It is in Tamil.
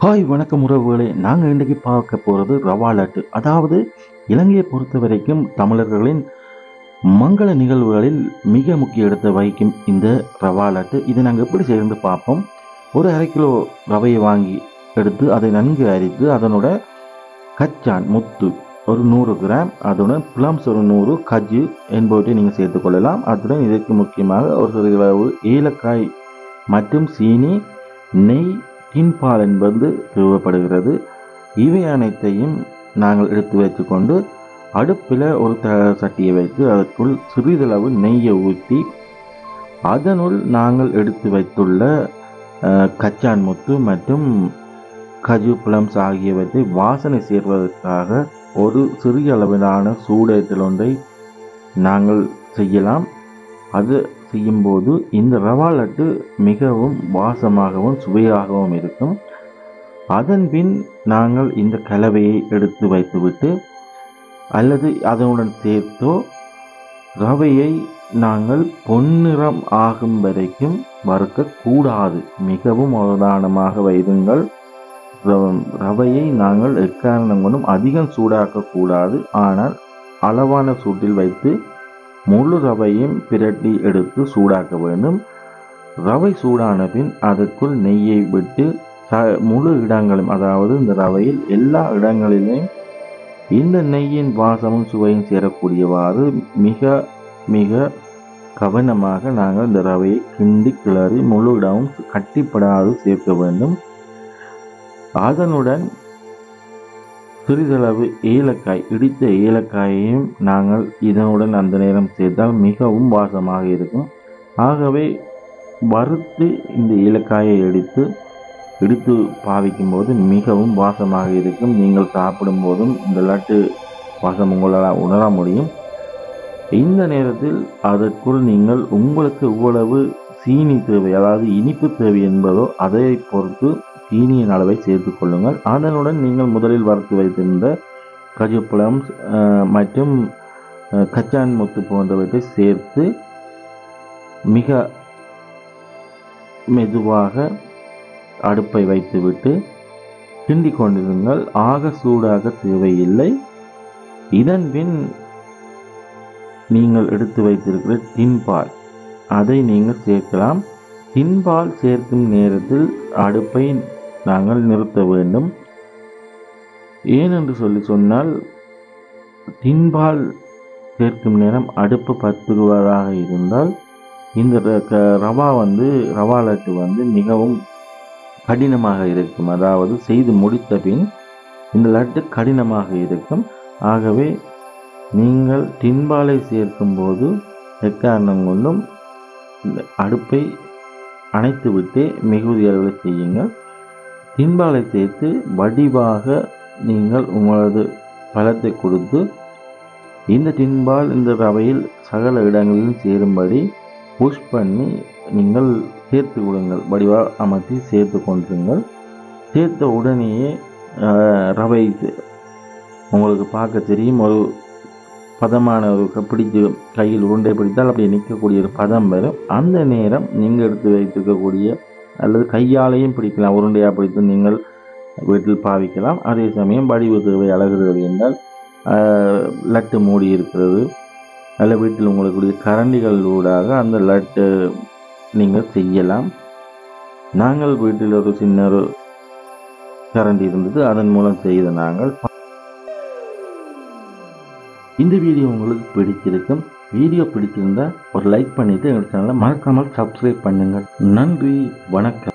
ஹாய் வணக்கம் உறவுகளே நாங்கள் இன்றைக்கு பார்க்க போகிறது ரவா லட்டு அதாவது இலங்கையை பொறுத்த வரைக்கும் தமிழர்களின் மங்கள நிகழ்வுகளில் மிக முக்கிய இடத்தை வகிக்கும் இந்த ரவா லட்டு இதை நாங்கள் எப்படி செய்து பார்ப்போம் ஒரு அரை கிலோ ரவையை வாங்கி எடுத்து அதை நன்கு அரித்து அதனோட கச்சான் முத்து ஒரு நூறு கிராம் அதுடன் பிளம்ஸ் ஒரு நூறு கஜு என்பவற்றை நீங்கள் சேர்த்துக்கொள்ளலாம் அதுடன் இதற்கு முக்கியமாக ஒரு சிறிதளவு ஏலக்காய் மற்றும் சீனி நெய் டின்பால் என்பது தேவைப்படுகிறது இவை அனைத்தையும் நாங்கள் எடுத்து வைத்துக்கொண்டு அடுப்பில் ஒரு த சட்டியை வைத்து அதற்குள் சிறிதளவு நெய்யை ஊற்றி அதனுள் நாங்கள் எடுத்து வைத்துள்ள அஹ், கச்சான் முத்து மற்றும் கஜு பிளம்ஸ் ஆகியவற்றை வாசனை சேர்வதற்காக ஒரு சிறிய அளவிலான சூடேற்றல் ஒன்றை நாங்கள் செய்யலாம் அது செய்யும்போது இந்த ரவா லட்டு மிகவும் வாசமாகவும் சுவையாகவும் இருக்கும் அதன் பின் நாங்கள் இந்த கலவையை எடுத்து வைத்துவிட்டு அல்லது அதனுடன் சேர்த்தோ ரவையை நாங்கள் பொன்னிறம் ஆகும் வரைக்கும் வறுக்கக்கூடாது மிகவும் அவதானமாக வைருங்கள் ர- ரவையை நாங்கள் எக்காரணம் கொண்டும் அதிகம் சூடாக்கக்கூடாது ஆனால் அளவான சூட்டில் வைத்து முழு ரவையும் பிரட்டி எடுத்து சூடாக்க வேண்டும் ரவை சூடான பின் அதற்குள் நெய்யை விட்டு ச- முழு இடங்களும் அதாவது இந்த ரவையில் எல்லா இடங்களிலும் இந்த நெய்யின் வாசமும் சுவையும் சேரக்கூடியவாறு மிக மிக கவனமாக நாங்கள் இந்த ரவையை கிண்டி கிளறி முழு இடமும் கட்டிப்படாது சேர்க்க வேண்டும் அதனுடன் சிறிதளவு ஏலக்காய் இடித்த ஏலக்காயையும் நாங்கள் இதனுடன் அந்த நேரம் சேர்த்தால் மிகவும் வாசமாக இருக்கும் ஆகவே வறுத்து இந்த ஏலக்காயை எடுத்து இடித்து பாவிக்கும் போது மிகவும் வாசமாக இருக்கும் நீங்கள் சாப்பிடும் போதும் இந்த லட்டு வாசம் உங்களால் உணர முடியும் இந்த நேரத்தில் அதற்குள் நீங்கள் உங்களுக்கு இவ்வளவு சீனி தேவை அதாவது இனிப்பு தேவை என்பதோ அதை பொறுத்து சீனியின் அளவை சேர்த்துக் கொள்ளுங்கள் அதனுடன் நீங்கள் முதலில் வறுத்து வைத்திருந்த கஜு பிளம்ஸ் அஹ், மற்றும் அஹ், கச்சான் முத்து போன்றவற்றை சேர்த்து மிக மெதுவாக அடுப்பை வைத்துவிட்டு கிண்டிக் கொண்டிருங்கள் ஆக சூடாக தேவையில்லை இதன் பின் நீங்கள் எடுத்து வைத்திருக்கிற டின்பால் அதை நீங்கள் சேர்க்கலாம் டின்பால் சேர்க்கும் நேரத்தில் அடுப்பை நாங்கள் நிறுத்த வேண்டும் ஏனென்று சொல்லி சொன்னால் டின்பால் சேர்க்கும் நேரம் அடுப்பு பத்துருவதாக இருந்தால் இந்த ர- க- ரவா வந்து ரவா லட்டு வந்து மிகவும் கடினமாக இருக்கும் அதாவது செய்து முடித்த பின் இந்த லட்டு கடினமாக இருக்கும் ஆகவே நீங்கள் டின்பாலை சேர்க்கும்போது எக்காரணம் கொண்டும் இந்த அடுப்பை அணைத்து விட்டு மிகுதி அளவில் செய்யுங்கள் டின்பாலை சேர்த்து வடிவாக நீங்கள் உங்களது பலத்தை கொடுத்து இந்த டின்பால் இந்த ரவையில் சகல இடங்களிலும் சேரும்படி புஷ் பண்ணி நீங்கள் சேர்த்து விடுங்கள் வடிவாக அமர்த்தி சேர்த்து கொண்டிருங்கள் சேர்த்த உடனேயே ஆஹ், ரவை இது- உங்களுக்கு பார்க்க தெரியும் ஒரு பதமான ஒரு க- பிடிச்சு கையில் உருண்டை பிடித்தால் அப்படியே நிற்கக்கூடிய ஒரு பதம் வரும் அந்த நேரம் நீங்கள் எடுத்து வைத்திருக்கக்கூடிய அல்லது கையாலையும் பிடிக்கலாம் உருண்டையாக பிடித்து நீங்கள் வீட்டில் பாவிக்கலாம் அதே சமயம் வடிவு தேவை அழகு தேவை என்றால் ஆஹ், லட்டு மூடி இருக்கிறது அல்ல வீட்டில் உங்களுக்கு கரண்டிகள் ஊடாக அந்த லட்டு நீங்கள் செய்யலாம் நாங்கள் வீட்டில் ஒரு சின்ன ஒரு கரண்டி இருந்தது அதன் மூலம் செய்த நாங்கள் இந்த வீடியோ உங்களுக்கு பிடிச்சிருக்கும் வீடியோ பிடிச்சிருந்தா ஒரு லைக் பண்ணிட்டு எங்கள் சேனலை மறக்காமல் சப்ஸ்கிரைப் பண்ணுங்கள் நன்றி வணக்கம்